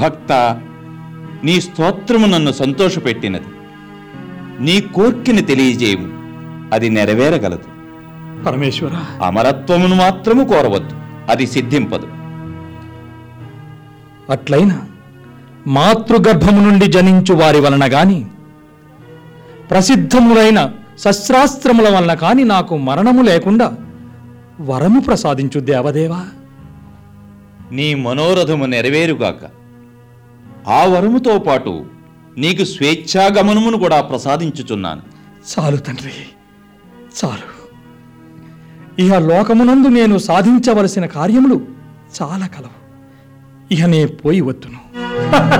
భక్త నీ స్తోత్రము నన్ను సంతోషపెట్టినది నీ కోర్కెని తెలియజేయము అది నెరవేరగలదు పరమేశ్వర అమరత్వమును మాత్రము కోరవద్దు అది సిద్ధింపదు అట్లయినా మాతృగర్భము నుండి జనించు వారి వలన గాని ప్రసిద్ధములైన శస్త్రాస్త్రముల వలన కాని నాకు మరణము లేకుండా వరము ప్రసాదించు దేవదేవా నీ మనోరథము నెరవేరుగాక ఆ వరముతో పాటు నీకు స్వేచ్ఛాగమనమును కూడా ప్రసాదించుచున్నాను చాలు తండ్రి చాలు ఇహ లోకమునందు నేను సాధించవలసిన కార్యములు చాలా కలవు ఇహ నే పోయి వత్తును